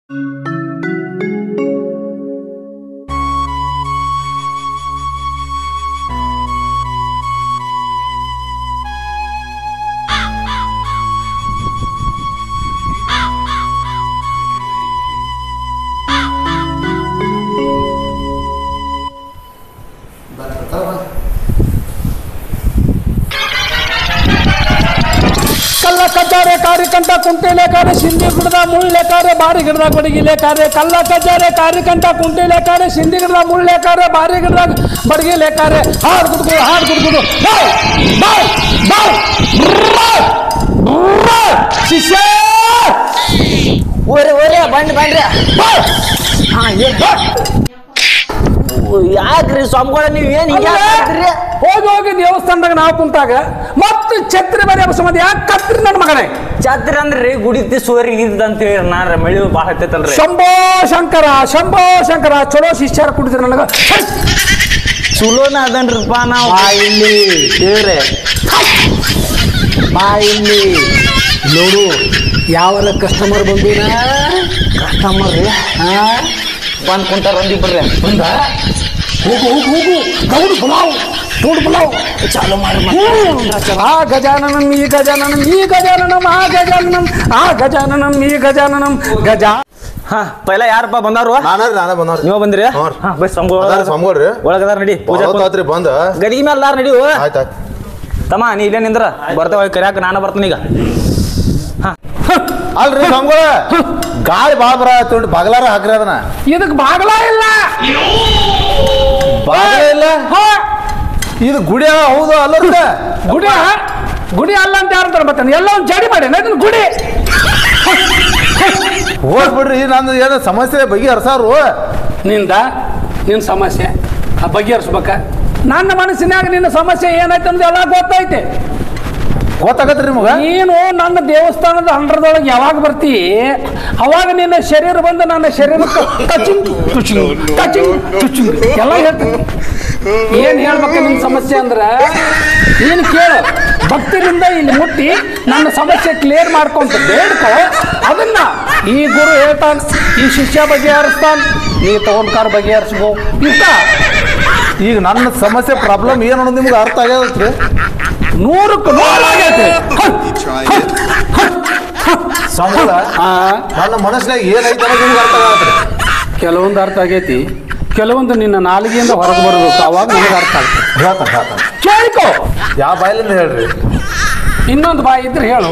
ಕಲ್ಲ ಕಜ್ಜಾರೆ ಕಾರ್ಯಕಂಠ ಕುಂಟಿ ಲೇಖಾರೆ ಸಿಂಧಿ ಗಿಡದ ಮುಳ್ಳು ಲೇಖಾರೆ ಬಾರಿ ಗಿಡದಾಗ ಬಡಗಿ ಲೇಖಾರೆ ಕಲ್ಲ ಕಜ್ಜಾರೆ ಕಾರ್ಯಕಂಠ ಕುಂಟಿ ಲೇಖಾರೆ ಸಿಂಧಿ ಗಿಡದ ಮುಳ್ಳು ಲೇಖಾರೆ ಬಾರಿ ಗಿಡದಾಗ ಬಡಗಿ ಲೇಖಾರೆ ಹಾಡು ಕುಡ್ಕುದು ಹಾಡು ಕುಡ್ಕುದು ಬಾಯ್ ಬಾಯ್ ಬಾಯ್ ಬ್ರಾಯ್, ಬ್ರಾಯ್. ಶಿಷ್ಯ ಓರಿ ಓರಿ ಬಂದ್ ಬಂದ್ರಿ ಬಾಯ್. ಹಾ ಏನ್ ಯಾಕ್ರಿ ಸ್ವಾಮಿಗಳ ನೀವ್ ಏನ್ ಹಿಂಗ್ ಅಲ್ಲೇ ಮಾಡ್ತೀರಿ ಹೋಗಿ ಹೋಗಿ ದೇವಸ್ಥಾನದಾಗ ನಾವು ಕುಂತಾಗ ಮತ್ತೆ ಛತ್ರಿ ಬರೀ ಸಂಬಂಧ ಯಾಕೆ ಕತ್ರಿ ನನ್ನ ಮಗನೇ ಛತ್ರಿ ಅಂದ್ರಿ ಗುಡಿತಿ ಸೋರಿ ಇದ್ದಂತ ಹೇಳಿ ನಾರ ಮಳಿ ಬಾಳ ಹತ್ತೈತಲ್ರಿ ಶಂಭೋ ಶಂಕರ ಶಂಭೋ ಶಂಕರ ಚಲೋ ಶಿಷ್ಯರ ಕುಡಿದ್ರಿ ನನಗ ಚಲೋನ ಅದನ್ರಿಪ್ಪ ನಾವು ಬಾ ಇಲ್ಲಿ ದೇವ್ರೆ ಬಾ ಇಲ್ಲಿ ನೋಡು ಯಾವರ ಕಸ್ಟಮರ್ ಬಂದಿನ ಕಸ್ಟಮರ್ ರೀ ಹಾ ಬಂದ್ ಕುಂತಾರ ಒಂದಿಬ್ರಿ ಬಂದ ಹೋಗು ಹೋಗು ಹೋಗು ಗೌಡು ಪಲಾವ್ ಗೌಡು ಪಲಾವ್ ಚಾಲು ಮಾಡಿ ಆ ಗಜಾನನಂ ಈ ಗಜಾನನಂ ಈ ಗಜಾನನಂ ಆ ಗಜಾನನಂ ಆ ಗಜಾನನಂ ಈ ಗಜಾನನಂ ಗಜ ಹಾ ಪೈಲ ಯಾರಪ್ಪ ಬಂದಾರು ನಾನ ನಾನ ಬಂದವ್ರಿ ನೀವ ಬಂದ್ರಿ ಹ್ಞೂ ರೀ. ಹಾ ಬಸ್ ಅದಾರ ಸ್ವಾಮಿಗಳ್ರಿ ಒಳಗದಾರ ನಡಿ ಪೂಜಾ ಆತ್ರಿ ಬಂದ ಗದಿಗೆ ಮೇಲೆ ಅದಾರ ನಡಿವು ಆಯ್ತು ಆಯ್ತು ತಮ್ಮ ನೀ ಇಲ್ಲೇ ನಿಂದ್ರ ಬರ್ತಾವ ಕರ್ಯಾಕ ನಾನು ಬರ್ತೀನಿ ಈಗ ಅಲ್ರಿ ಸ್ವಾಮಿಗಳ ಗಾಳಿ ಬಾಳ ಬರ ತುಂಡು ಬಗಲಾರ ಹಾಕ್ರಿ ಅದನ್ನ ಇದಕ್ ಬಾಗಲ ಇಲ್ಲ ಬಾಗಲ ಇಲ್ಲ ಹಾ, ಇದು ಗುಡಿ ಹೌದು ಅಲ್ಲ ಗುಡಿ ಗುಡಿ ಅಲ್ಲ ಅಂತ ಯಾರಂತಾರ ಮತ್ತೆ ಎಲ್ಲ ಒಂದು ಜಡಿ ಮಾಡಿ ಅದನ್ನ ಗುಡಿ ಹೋಗ್ ಬಿಡ್ರಿ ನಂದು ಏನೋ ಸಮಸ್ಯೆ ಬಗೆ ಹರ್ಸಾರು ನಿಂದ ನಿನ್ನ ಸಮಸ್ಯೆ ಆ ಬಗೆಹರಿಸ್ಬೇಕ ನನ್ನ ಮನಸ್ಸಿನಾಗ ನಿನ್ನ ಸಮಸ್ಯೆ ಏನಾಯ್ತು ಅಂತ ಎಲ್ಲ ಗೊತ್ತೈತೆ ಗೊತ್ತಾಗತ್ರಿ ನಿಮಗ ನೀನು ನನ್ನ ದೇವಸ್ಥಾನದ ಹಂಡ್ರದೊಳಗೆ ಯಾವಾಗ ಬರ್ತಿ ಅವಾಗ ನಿನ್ನ ಶರೀರ ಬಂದು ನನ್ನ ಶರೀರಕ್ಕೆ ಟಚಿಂಗ್ ಟಚಿಂಗ್ ಟಚಿಂಗ್ ಟಚಿಂಗ್ ಎಲ್ಲ ಹೇಳ್ತೀನಿ ಏನ್ ಹೇಳ್ಬೇಕು ನಿನ್ನ ಸಮಸ್ಯೆ ಅಂದ್ರೆ ನೀನು ಕೇಳು ಭಕ್ತಿಯಿಂದ ಇಲ್ಲಿ ಮುಟ್ಟಿ ನನ್ನ ಸಮಸ್ಯೆ ಕ್ಲಿಯರ್ ಮಾಡ್ಕೊಂತ ಬೇಡ್ಕೋ ಅದನ್ನ ಈ ಗುರು ಹೇಳ್ತಾನ ಈ ಶಿಷ್ಯ ಬಗೆಹರಿಸ್ತಾನ ನೀ ತಗೊಂಡ್ಕಾರ ಬಗೆಹರಿಸ್ಕೋ ಇಷ್ಟ ಈಗ ನನ್ನ ಸಮಸ್ಯೆ ಪ್ರಾಬ್ಲಮ್ ಏನು ಅನ್ನೋದು ನಿಮ್ಗೆ ಅರ್ಥ ಆಗ್ಯದತ್ರಿ ನೂರಕ್ಕೆ ನೂರಾಗೈತೆ ಸ್ವಾಮಿಗಳ ಆ ನನ್ನ ಮನಸ್ಸಿನಾಗ ಏನೈತೆ ಅನ್ನೋದು ನಿಮ್ಗೆ ಅರ್ಥ ಆಗತ್ರಿ ಕೆಲವೊಂದು ಅರ್ಥ ಆಗೈತಿ ಕೆಲವೊಂದು ನಿನ್ನ ನಾಲಿಗೆಯಿಂದ ಹೊರಗೆ ಬರಬೇಕು ಅವಾಗ ನನಗೆ ಅರ್ಥ ಆಗ್ತದೆ ಹೇಳ್ತಾನೆ ಹೇಳ್ತಾನೆ ಕೇಳಿಕೋ ಯಾವ ಬಾಯಿಲಿಂದ ಹೇಳ್ರಿ ಇನ್ನೊಂದು ಬಾಯಿ ಇದ್ರೆ ಹೇಳು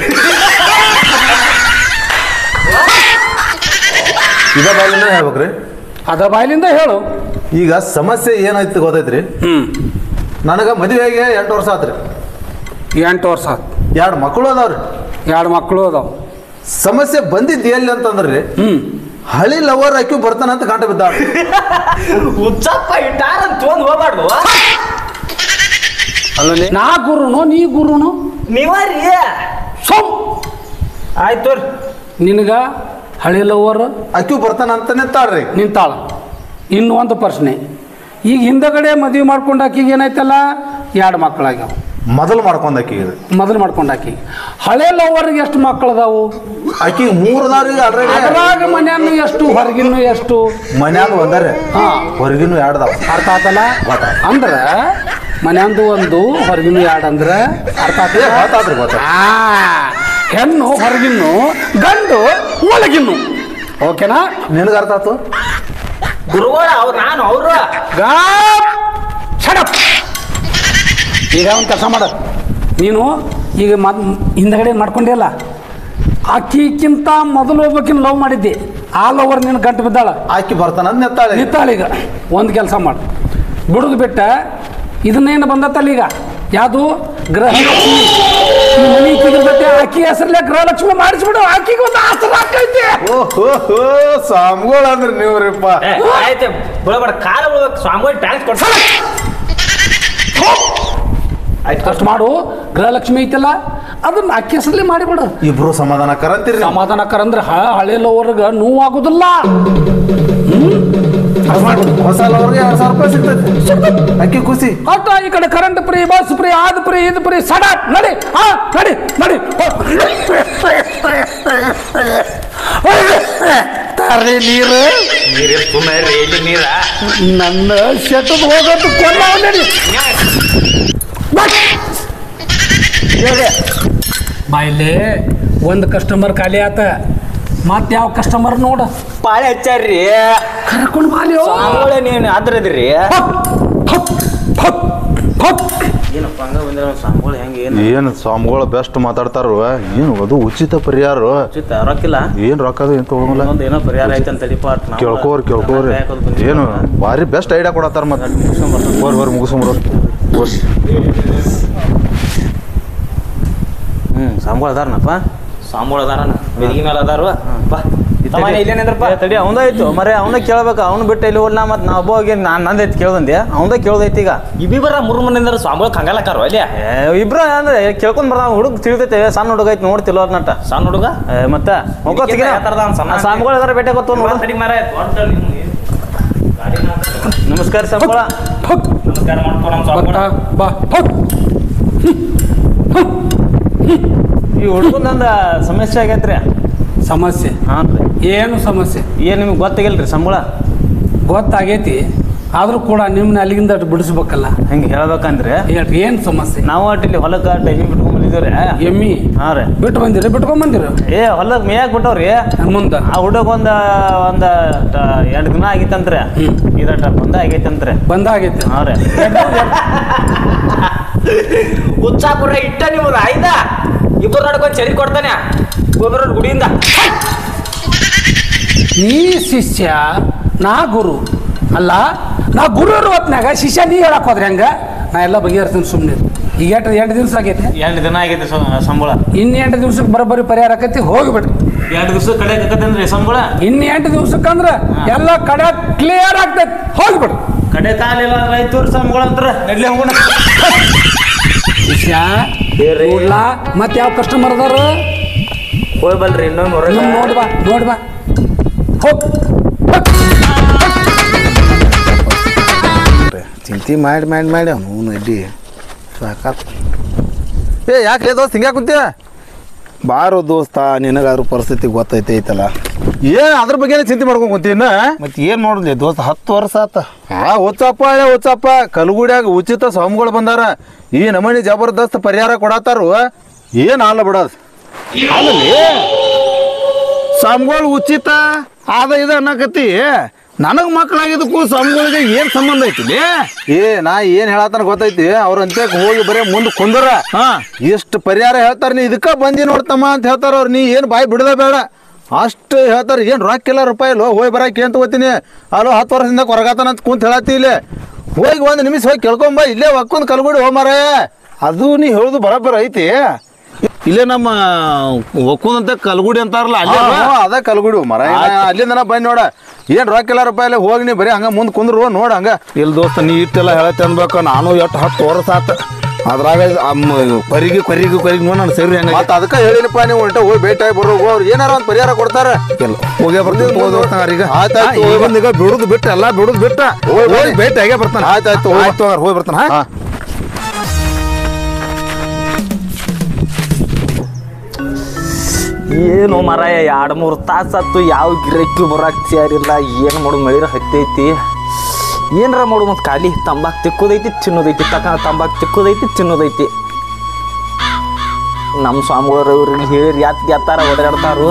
ಇದ ಬಾಯಿಲಿಂದ ಹೇಳ್ಬೇಕ್ರಿ ಅದ ಬಾಯಿಲಿಂದ ಹೇಳು ಈಗ ಸಮಸ್ಯೆ ಏನೈತಿ ಗೊತ್ತೈತ್ರಿ ಹ್ಮ್ ನನಗ ಮದುವೆಗೆ ಎಂಟು ವರ್ಷ ಆತ್ರಿ ಎಂಟು ವರ್ಷ ಆತು ಎರಡು ಮಕ್ಕಳು ಅದಾವ್ರಿ ಎರಡು ಮಕ್ಕಳು ಅದಾವ ಸಮಸ್ಯೆ ಬಂದಿದ್ದು ಎಲ್ಲಿ ಅಂತಂದ್ರಿ ಹ್ಮ್ ಹಳಿ ಲವರ್ ಅಕ್ಕಿ ಬರ್ತಾನಂತ ಕಾಂಟ ಬಿದ್ದಾಳ ಹುಚ್ಚಪ್ಪ ಇಟ್ಟಾರ ತೊಂದ್ ಹೋಗ್ಬಾರ್ದು ಅಲ್ಲಲ್ಲಿ ನಾ ಗುರುನು ನೀ ಗುರುನು ನೀವರಿ ಸೋಮ್ ಆಯ್ತು ನಿನಗ ಹಳಿ ಲವರ್ ಅಕ್ಕಿ ಬರ್ತಾನ ಅಂತ ನಿಂತಾಳ್ರಿ ನಿಂತಾಳ ಇನ್ನು ಒಂದು ಪ್ರಶ್ನೆ ಈಗ ಹಿಂದಗಡೆ ಮದುವೆ ಮಾಡ್ಕೊಂಡು ಆಕಿಗೆ ಏನಾಯ್ತಲ್ಲ ಎರಡು ಮಕ್ಕಳಾಗ್ಯಾವ ಮೊದಲು ಮಾಡ್ಕೊಂಡ್ ಅಕ್ಕಿ ಮೊದಲು ಮಾಡ್ಕೊಂಡು ಆಕಿ ಹಳೆ ಲವರ್ಗೆ ಎಷ್ಟು ಮಕ್ಕಳು ಅದಾವು ಅಕ್ಕಿ ಮೂರ್ ಅದಾವ್ರಿ ಆಲ್ರೆಡಿ ಅದ್ರಾಗ ಮನ್ಯಾನು ಎಷ್ಟು ಹೊರಗಿನ್ನು ಎಷ್ಟು ಮನ್ಯಾಗ ಒಂದರೆ ಹಾ ಹೊರಗಿನೂ ಎರಡ್ದಾವ ಅರ್ಥ ಆತಲ್ಲ ಅಂದ್ರ ಮನ್ಯಾಂದು ಒಂದು ಹೊರಗಿನ್ನು ಎರಡು ಅಂದ್ರ ಅರ್ಥ ಏ, ಆತಲ್ಲ ಗೊತ್ತಾದ್ರಿ ಗೊತ್ತಾದ್ರಿ ಆ, ಹೆಣ್ಣು ಹೊರಗಿನ್ನು ಗಂಡು ಒಳಗಿನ್ನು ಓಕೆನಾ ನಿನಗ ಅರ್ಥ ಆತು ಗುರುಗಳ ಅವ್ರು ನಾನು ಅವರು ಗಾಪ್ ಶಡಪ್ ಈಗ ಒಂದು ಕೆಲಸ ಮಾಡ ನೀನು ಈಗ ಮದ್ ಹಿಂದಗಡೆ ಮಾಡ್ಕೊಂಡಿಲ್ಲ ಆಕಿಕ್ಕಿಂತ ಮೊದಲು ಒಬ್ಬಕಿನ ಲವ್ ಮಾಡಿದ್ದೆ ಆ ಲವರ್ ನಿನ್ನ ಗಂಟು ಬಿದ್ದಾಳ ಅಕ್ಕಿ ಬರ್ತಾನ ಅಂತ ನಿಂತಾಳೆ ನಿಂತಾಳೀಗ ಒಂದು ಕೆಲಸ ಮಾಡು ಬಿಡುದು ಬಿಟ್ಟ ಇದನ್ನೇನು ಬಂದತ್ತಲ್ಲ ಈಗ ಯಾವುದು ಗೃಹಲಕ್ಷ್ಮಿ ಈ ಮನೆ ಕುದುರ್ದತ್ತೆ ಆಕಿ ಹೆಸರಲ್ಲೇ ಗೃಹಲಕ್ಷ್ಮಿ ಮಾಡಿಸ್ಬಿಡು ಆಕಿಗೆ ಒಂದು ಆಸರ ಹಾಕೈತೆ ಓಹೋ ಸ್ವಾಮಿಗಳು ಅಂದ್ರಿ ನೀವ್ರಿಪ್ಪ ಆಯ್ತು ಬಿಡಬೇಡ ಕಾಲ ಬಿಡ್ಬೇಕು ಸ್ವಾಮಿಗಳು ಟ್ಯಾಕ್ಸ್ ಕೊಡ್ತಾರೆ ಆಯ್ತು ಅಷ್ಟು ಮಾಡು ಗೃಹಲಕ್ಷ್ಮಿ ಐತಲ್ಲ ಅದನ್ನ ಅಕ್ಕಿ ಹೆಸರಲ್ಲೇ ಮಾಡಿಬಿಡು ಇಬ್ರು ಸಮಾಧಾನ ಕರಂತೀರಿ ನೀವು. ಸಮಾಧಾನಕರಂದ್ರೆ ಹಳೆ ಲವರ್ಗ ನೋವಾಗುದಿಲ್ಲ ಹ್ಮ್ ಅಷ್ಟ್ ಮಾಡ್ಬಿಡು. ಹೊಸ ಅವ್ರಿಗೆ ಎರಡ್ ಸಾವಿರ ರೂಪಾಯಿ ಸಿಗ್ತೈತಿ ಅಕ್ಕಿ ಖುಷಿ ಅಷ್ಟ ಈ ಕಡೆ ಕರೆಂಟ್ ಫ್ರೀ ಬಸ್ ಫ್ರೀ ಅದು ಫ್ರೀ ಇದು ಫ್ರೀ ಸಡಾಟ್ ನಡಿ ಹಾ ನಡಿ ನಡಿ ಯಾರೇ ನೀರು ನೀರೇ ಸುಮ್ಮನೆ ಎಲ್ಲಿ ನೀರ ನನ್ನ ಶೆಟ್ಟದ ಹೋಗೋದು ಕೊಲ್ಲ ನಡಿ ಬಾಯಲ್ಲಿ ಒಂದು ಕಸ್ಟಮರ್ ಖಾಲಿ ಆತ ಮತ್ತೆ ಯಾವ ಕಸ್ಟಮರ್ ನೋಡ ಪಾಳೆ ಹಚ್ಚಾರ್ರಿ ಕರ್ಕೊಂಡು ಬಾಲಿ ಸಾಂಗೋಳೆ ನೀನು ಅದ್ರದ್ರಿ ಏನಪ್ಪ ಹಂಗ ಬಂದ್ರೆ ಸಾಂಗೋಳೆ ಹೆಂಗೆ ಏನು ಏನು ಸ್ವಾಮಿಗಳು ಬೆಸ್ಟ್ ಮಾತಾಡ್ತಾರ ಏನು ಅದು ಉಚಿತ ಪರಿಹಾರ ಉಚಿತ ರೊಕ್ಕಿಲ್ಲ ಏನ್ ರೊಕ್ಕ ಅದು ಏನು ತಗೊಂಗಿಲ್ಲ ಒಂದು ಏನೋ ಪರಿಹಾರ ಐತೆ ಅಂತ ತಡಿಪ ಕೇಳ್ಕೋರಿ ಕೇಳ್ಕೋರಿ ಏನು ಭಾರಿ ಬೆಸ್ಟ್ ಐಡಿಯಾ ಕೊಡತ್ತಾರ ಮತ್ತೆ ಹೋರ್ ಹೋರ್ ಮುಗಿಸ್ಕೊಂಬರು ಹ್ಞೂ ಸಾಂಗೋಳ ಅದಾರನಪ್ಪ ಸಾಂಗೋಳ ಅದಾರನ ಬೆದಿಗೆ ಮೇಲೆ ಅದಾರು ಬಾ ತಮ್ಮನೆ ಇಲ್ಲೇನಿದ್ರಪ್ಪ ತಡಿ ಅವಂದಾಯ್ತು ಮರೆ ಅವನ ಕೇಳ್ಬೇಕು ಅವ್ನು ಬಿಟ್ಟು ಇಲ್ಲಿ ಹೋಗ್ಲ ಮತ್ತೆ ನಾ ಒಬ್ಬ ಹೋಗಿ ನಾನು ನಂದೈತಿ ಕೇಳ್ದಂದೆ ಅವಂದ ಕೇಳ್ದೈತಿ ಈಗ ಇಬ್ಬಿ ಬರ ಮೂರು ಮನೆಯಿಂದ ಸಾಂಬಳ ಕಂಗಾಲಕ್ಕಾರೋ ಅಲ್ಲಿ ಏ, ಇಬ್ರು ಅಂದ್ರೆ ಕೇಳ್ಕೊಂಡ್ ಬರ್ದ ಹುಡುಗ ತಿಳಿತೈತೆ ಸಣ್ಣ ಹುಡುಗ ಐತಿ ನೋಡ್ತಿಲ್ಲ ಅವ್ರ ನಟ ಸಣ್ಣ ಹುಡುಗ ಏ, ಮತ್ತೆ ಇದಕ್ಕಿಂತ ಯಾವ ಥರದ ಅವ್ನ್ ಸಣ್ಣ ಸಾಂಗೋಳ ಅದಾರ ಬೇಟೆ ಗೊತ್ತು ನೋಡು ತಡಿ ಮಾರ ದೊಡ್ಡ ನಿಮ್ಮ ಗಾಡಿನ ನಮಸ್ಕಾರ ಸಂಬಳ ನಮಸ್ಕಾರ ಮಾಡ್ಕೊ ನಮ್ಮ ಸಾಂಬಳ ಬಾ ಫಕ್. ಈ ಹುಡುಗಂದ ಸಮಸ್ಯೆ ಆಗೈತ್ರಿ ಸಮಸ್ಯೆ ಹಾಂ ರೀ ಏನು ಸಮಸ್ಯೆ ಏನು ನಿಮ್ಗೆ ಗೊತ್ತಾಗಿಲ್ರಿ ಸಂಬಳ ಗೊತ್ತಾಗೈತಿ ಆದ್ರೂ ಕೂಡ ನಿಮ್ನ ಅಲ್ಲಿಗಿಂದ ಅಷ್ಟ್ ಬಿಡಿಸ್ಬೇಕಲ್ಲ ಹೆಂಗೆ ಹೇಳ್ಬೇಕಂದ್ರೆ ಹೇಳ್ರಿ ಏನು ಸಮಸ್ಯೆ ನಾವು ಒಟ್ಟು ಇಲ್ಲಿ ಹೊಲಕ್ಕೆ ಟೈಮಿಂಗ್ ಬಿಟ್ಕೊಂಡ್ ಬಂದಿದ್ದೀವ್ರಿ ಎಮ್ಮಿ ಹಾಂ ರೀ ಬಿಟ್ಟು ಬಂದಿರಿ ಬಿಟ್ಕೊಂಡ್ ಬಂದಿರಿ ಏ ಹೊಲಕ್ಕೆ ಮೇಯಾಕ್ ಬಿಟ್ಟವ್ರಿ ಮುಂದೆ ಆ ಹುಡುಗ ಒಂದ ಒಂದ ಎರಡು ದಿನ ಆಗಿತ್ತಂತ್ರಿ ಹ್ಮ್. ಇದಟ ಬಂದ ಆಗೈತಂತ್ರಿ ಬಂದಾಗೈತಿ ಹಾಂ ರೀ ಉಚ್ಚಾಪುರ ಇಟ್ಟ ನಿಮ್ಮದು ಆಯ್ತಾ ಇಬ್ಬರು ನಡ್ಕೊಂಡು ಚರಿ ಕೊಡ್ತಾನೆ ಒಬ್ಬರ ಗುಡಿಯಿಂದ ನೀ ಶಿಷ್ಯ ನಾ ಗುರು ಅಲ್ಲ ನಾ ಗುರು ಇರೋ ಹೊತ್ನ್ಯಾಗ ಶಿಷ್ಯ ನೀ ಹೇಳಕ್ ಹೋದ್ರಿ ಹಂಗ ನಾ ಎಲ್ಲ ಬಗೆಹರಿಸ್ತೀನಿ ಸುಮ್ಮನೆ ಈಗ ಎಷ್ಟು ಎಂಟು ದಿವ್ಸ ಆಗೈತೆ ಎರಡು ದಿನ ಆಗೈತಿ ಸ- ಸಂಬಳ ಇನ್ನು ಎಂಟು ದಿವ್ಸಕ್ಕೆ ಬರೋಬ್ಬರಿ ಪರಿಹಾರ ಆಕೈತಿ ಹೋಗ್ಬಿಡ್ರಿ ಎರಡು ದಿವಸ ಕಡೆ ಆಕತ್ತಂದ್ರಿ ಸಂಬಳ ಇನ್ನು ಎಂಟು ದಿವ್ಸಕ್ಕಂದ್ರ ಎಲ್ಲ ಕಡೆ ಕ್ಲಿಯರ್ ಆಗ್ತೈತಿ ಹೋಗ್ಬಿಡ್ರಿ ಕಡೆ ಕಾಲಿಲ್ಲ ಅಂದ್ರೆ ಐತೂರು ಸಂಬಳ ಅಂತಾರ ನಡ್ಲಿ ಹೋಗೋಣ ಶಿಷ್ಯ ನೋಡ್ಲಾ ಮತ್ತೆ ಯಾವ ಕಸ್ಟಮರ್ ಅದಾರ ಹೋಗಿ ಬಲ್ರಿ ಇನ್ನೊಂದು ಹೊರಗೆ ನಿಮ್ ನೋಡಿ ಬಾ ನೋಡಿ ಬಾ ಹೋಗ್ ಹೋಗ್. ಚಿಂತೆ ಮಾಡಿ ಮಾಡಿ ಮಾಡಿ ಅವನು ಅಡ್ಡಿ ಸಾಕಾತ್ ಏ ಯಾಕೆ ದೋಸ್ತ್ ಹಿಂಗ್ಯಾಕ್ ಕುಂತೀಯ ಬಾರೋ ದೋಸ್ತ ನಿನಗಾದ್ರೂ ಪರಿಸ್ಥಿತಿ ಗೊತ್ತೈತೆ ಐತಲ್ಲ ಏನ್ ಅದ್ರ ಬಗ್ಗೆನೇ ಚಿಂತೆ ಮಾಡ್ಕೊಂಡ್ ಕುಂತೀನ ಮತ್ತೆ ಏನು ನೋಡ್ಲಿ ದೋಸ್ತ ಹತ್ತು ವರ್ಷ ಆತ ಆ ಹುಚ್ಚಪ್ಪ ಹಳೆ ಹುಚ್ಚಪ್ಪ ಕಲಗುಡ್ಯಾಗ ಉಚಿತ ಸ್ವಾಮಿಗಳು ಬಂದಾರ ಈ ನಮನಿ ಜಬರ್ದಸ್ತ್ ಪರಿಹಾರ ಕೊಡತ್ತಾರು ಏನ್ ಆಲ ಬಿಡೋದ್ ಅಲ್ಲಿ ಸ್ವಾಮಿಗಳು ಉಚಿತ ಆದ ಇದು ಅನ್ನಕತ್ತಿ ನನಗೆ ಮಕ್ಕಳಾಗಿದ್ದಕ್ಕೂ ಸ್ವಾಮಿಗಳಿಗೆ ಏನು ಸಂಬಂಧ ಐತಿ ಏ ನಾ ಏನ್ ಹೇಳತ್ತಾನ ಗೊತ್ತೈತಿ ಅವ್ರ ಅಂತ್ಯಕ್ ಹೋಗಿ ಬರೇ ಮುಂದ್ ಕುಂದರ ಹಾ ಎಷ್ಟು ಪರಿಹಾರ ಹೇಳ್ತಾರ ನೀ ಇದಕ್ಕ ಬಂದಿ ನೋಡ್ತಮ್ಮ ಅಂತ ಹೇಳ್ತಾರ ಅವ್ರು ನೀ ಏನ್ ಬಾಯಿ ಬಿಡದ ಬೇಡ ಅಷ್ಟು ಹೇಳ್ತಾರ ಏನ್ ರೊಕ್ಕ ಇಲ್ಲ ರೂಪಾಯಿ ಇಲ್ಲೋ ಹೋಗಿ ಬರಾಕಿ ಅಂತ ಗೊತ್ತೀನಿ ಅಲ್ಲೋ ಹತ್ತು ವರ್ಷದಿಂದ ಕೊರಗಾತಾನ ಅಂತ ಕುಂತ ಹೇಳತ್ತಿ ಇಲ್ಲಿ ಹೋಗಿ ಒಂದ್ ನಿಮಿಷ ಹೋಗಿ ಕೇಳ್ಕೊಂಬ ಇಲ್ಲೇ ಒಕ್ಕೊಂದ್ ಕಲ್ಗುಡಿ ಹೋ ಮಾರೇ ಅದು ನೀ ಹೇಳುದು ಬರೋಬ್ಬರ ಐತಿ ಇಲ್ಲೇ ನಮ್ಮ ಒಕ್ಕುದಂತ ಕಲ್ಗುಡಿ ಅಂತಾರಲ್ಲ ಅಲ್ಲೇ ಹಾ, ಅಲ್ವಾ? ಹಾ, ಅದ ಕಲ್ಗುಡಿ ಮರ ಅಲ್ಲಿಂದ ಬಂದ್ ನೋಡ ಏನ್ ರೊಕ್ಕ ಇಲ್ಲ ರೂಪಾಯಿ ಇಲ್ಲ ಹೋಗಿ ನೀ ಬರೀ ಹಂಗ ಮುಂದ್ ಕುಂದ್ರು ನೋಡ ಹಂಗ ಇಲ್ಲ ದೋಸ್ತ ನೀ ಇಟ್ಟೆಲ್ಲ ಹೇಳತ್ತೆ ಅನ್ಬೇಕು ನಾನು ಎಷ್ಟು ಹತ್ತು ವರ್ಷ ಆತ ಅದ್ರಾಗ ಅಮ್ಮ ಕೊರಿಗೆ ಕೊರಿಗೆ ಕೊರಿಗೆ ನೋಡಿ ನಾನು ಸೇರಿ ಹೆಂಗ ಮತ್ತ ಅದಕ್ಕ ಹೇಳಿನಪ್ಪ ನೀವು ಉಲ್ಟ ಹೋಗಿ ಭೇಟಿ ಆಗಿ ಬರೋ ಅವ್ರು ಏನಾರ ಒಂದ್ ಪರಿಹಾರ ಕೊಡ್ತಾರ ಹೋಗೇ ಬರ್ತೀನಿ ಹೋಗಿ ದೋಸ್ತ ಈಗ ಆಯ್ತಾಯ್ತು, ಹಾ, ಹೋಗಿ ಈಗಿಂದ ಈಗ ಬಿಡುದು ಬಿಟ್ಟು ಎಲ್ಲ ಬಿಡುದು ಬಿಟ್ಟ ಹೋಗಿ ಹೋಗಿ ಭೇಟಿ ಆಗೇ ಬರ್ತಾನೆ ಆಯ್ತಾಯ್ತು, ಹೋಗಿ. ಆಯ್ತು ಹಂಗಾರೆ ಹೋಗಿ ಬರ್ತಾನೆ ಹಾ ಹಾ ಏನು ಮರಾಯ ಎರಡು ಮೂರು ತಾಸತ್ತು ಯಾವ ಗಿರಕ್ಕಿ ಬರಾಕ್ ಸೇರಿಲ್ಲ ಏನು ಮಾಡು ಮಳಿರ ಹತ್ತೈತಿ ಏನರ ಮಾಡು ಮತ್ತು ಖಾಲಿ ತಂಬಾಕ್ ತಿಕ್ಕೋದೈತಿ ತಿನ್ನೋದೈತಿ ತಕ ತಂಬಾಕ್ ತಿಕ್ಕೋದೈತಿ ತಿನ್ನೋದೈತಿ ನಮ್ಮ ಸ್ವಾಮಿಗಳು ಇವ್ರಿಗೆ ಹೇಳಿ ಯಾತ್ ಯಾತ್ತಾರ ಓಡಾಡ್ತಾರು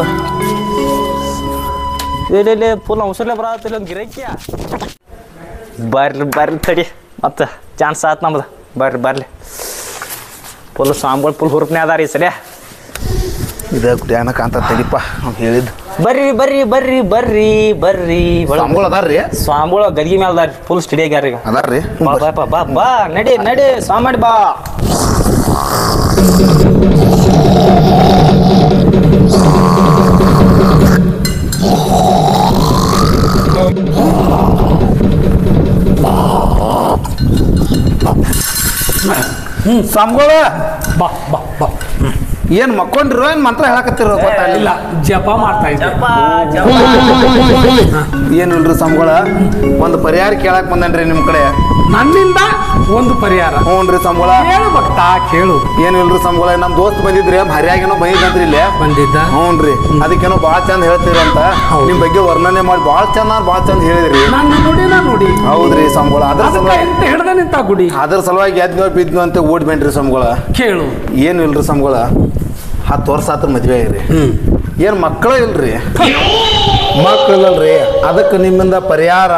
ಏನೇಲೆ ಫುಲ್ ಅವಸರಲೆ ಬರತ್ತಿಲ್ಲ ಒಂದು ಗಿರಕ್ಕಿಯ ಬರ್ರಿ ಬರ್ರಿ ತಡಿ ಮತ್ತೆ ಚಾನ್ಸ್ ಆತು ನಮ್ದು ಬರ್ರಿ ಬರ್ಲಿ ಫುಲ್ ಸ್ವಾಮಿಗಳು ಫುಲ್ ಹುರುಪ್ನೆ ಅದಾರ ಈ ಸಲ ಇದ ಧ್ಯಾನ ಕಾಂತ ತಡಿಪ್ಪ ಅವ್ನು ಹೇಳಿದ್ದು ಬರ್ರಿ ಬರ್ರಿ ಬರ್ರಿ ಬರ್ರಿ ಬರ್ರಿ ಸ್ವಾಮಿಗಳು ಅದಾರ್ರಿ ಸ್ವಾಮಿಗಳು ಗದಿಗೆ ಮೇಲೆ ಅದಾರ ಫುಲ್ ಸ್ಟಡಿ ಆಗ್ಯಾರ ಈಗ ಅದಾರ್ರಿ ಬಾ ಬಾ ಬಾ ಬಾ ಬಾ ನಡಿ ನಡಿ ಸ್ವಾಮಿ ಬಾ ಸ್ವಾಮಿಗಳು ಬಾ ಬಾ ಬಾ ಏನ್ ಮಕ್ಕೊಂಡ್ರಿರೋ ಏನ್ ಮಂತ್ರ ಹೇಳಕತ್ತಿರೋ ಗೊತ್ತಾಗಲಿಲ್ಲ ಇಲ್ಲ ಜಪ ಮಾಡ್ತಾ ಇದ್ದೆ ಏನಿಲ್ರಿ ಸಂಬಳ ಒಂದು ಪರಿಹಾರ ಕೇಳಕ್ ಬಂದನ್ರಿ ನಿಮ್ ಕಡೆ ನನ್ನಿಂದ ಒಂದು ಪರಿಹಾರ ಹ್ಞೂನ್ರಿ ಸಂಬಳ ಕೇಳು ಭಕ್ತ ಕೇಳು ಏನಿಲ್ರಿ ಸಂಬಳ ನಮ್ ದೋಸ್ತ್ ಬಂದಿದ್ರಿ ಹರಿಯಾಗೇನೋ ಬಂದಿದ್ದಂತ್ರಿ ಇಲ್ಲೇ ಬಂದಿದ್ದ ಹ್ಞೂನ್ರಿ ಅದಕ್ಕೇನೋ ಭಾಳ ಚಂದ ಹೇಳ್ತೀರಂತ ಹೌದು. ನಿಮ್ ಬಗ್ಗೆ ವರ್ಣನೆ ಮಾಡಿ ಭಾಳ ಚಂದ ಭಾಳ ಚಂದ ಹೇಳಿದ್ರಿ ನಾನು ನುಡಿನ ನುಡಿ ಹೌದ್ರಿ ಸಂಬಳ ಅದ್ರ ಅದಕ್ಕೆ ಸಲುವಾಗಿ ಎಂತ ಹಿಡ್ದ ನಿಂತ ಗುಡಿ ಅದ್ರ ಸಲುವಾಗಿ ಎದ್ನೋ ಬಿದ್ನೋ ಅಂತ ಓಡ್ ಬೇನ್ರಿ ಸಂಬಳ ಕೇಳು ಏನು ಇಲ್ರಿ ಸಂಬಳ ಹತ್ತು ವರ್ಷ ಆತ್ರ ಮದ್ವೆ ಆಗಿರಿ ಹ್ಮ್ ಏನು ಮಕ್ಕಳು ಇಲ್ರಿ ಮಕ್ಕಳಲ್ರಿ ಅದಕ್ಕೆ ನಿಮ್ಮಿಂದ ಪರಿಹಾರ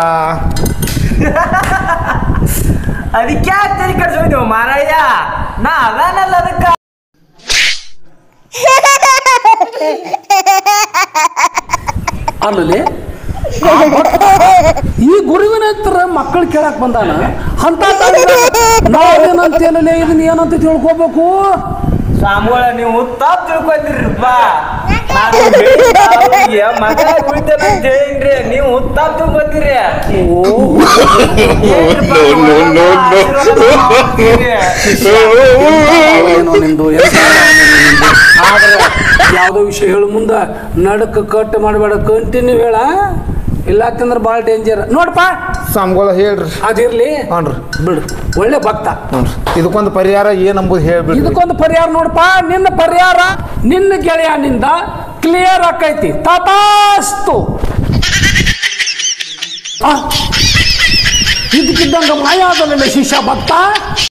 ಅದಕ್ಕೆ ಯಾಕೆ ತಲೆ ಕೆಡ್ಸ್ಕೊಂತೀವಿ ಮಾರಾಯ ನಾ ಅದಾನಲ್ಲ ಅದಕ್ಕ ಅಲ್ಲಿ ಈ ಗುರುವಿನ ಹತ್ರ ಮಕ್ಕಳು ಕೇಳಕ್ ಬಂದಾನ ಅಂತ ನಾವೇನಂತ ಏನಲೇ ಇದನ್ನ ಏನಂತ ತಿಳ್ಕೊಬೇಕು ಸಾಮೂಳ ನೀವು ತಪ್ಪು ತಿಳ್ಕೊಂತೀರಪ್ಪ ನಾನು ಹೇಳಿದ್ದು ಅವ್ರಿಗೆ ಮಗ ಉಳಿತಾನೆ ಅಂತ ಹೇಳಿನ್ರಿ ನೀವು ತಪ್ಪು ತಿಳ್ಕೊಂತೀರಿ ಏನ್ರಪ್ಪ ನೀವು ಆಶೀರ್ವಾದ ಮಾಡ್ತೀರಿ? ಏನೋ ನಿಂದು ಎಂತ ನಿಂದು. ಆದ್ರೆ ಯಾವುದೋ ವಿಷಯ ಹೇಳು ಮುಂದ ನಡಕ ಕಟ್ ಮಾಡಬೇಡ ಕಂಟಿನ್ಯೂ ಹೇಳ ಇಲ್ಲ ಅಂತಂದ್ರೆ ಭಾಳ ಡೇಂಜರ್ ನೋಡಪ್ಪ ಸಂಬಳ ಹೇಳ್ರಿ ಅದಿರ್ಲಿ ಹ್ಞೂನ್ರಿ ಬಿಡು ಒಳ್ಳೆ ಭಕ್ತ ಹ್ಞೂನ್ರಿ ಇದಕ್ಕೊಂದು ಪರಿಹಾರ ಏನಂಬುದು ಹೇಳ್ಬಿಡ್ರಿ ಇದಕ್ಕೊಂದು ಪರಿಹಾರ ನೋಡಪ್ಪ ನಿನ್ನ ಪರಿಹಾರ ನಿನ್ನ ಗೆಳೆಯನಿಂದ ಕ್ಲಿಯರ್ ಆಕೈತಿ ತಥಾಸ್ತು ಆ, ಇದ್ದಕ್ಕಿದ್ದಂಗ ಮಾಯ ಆದಲ್ಲ ಶಿಷ್ಯ ಭಕ್ತ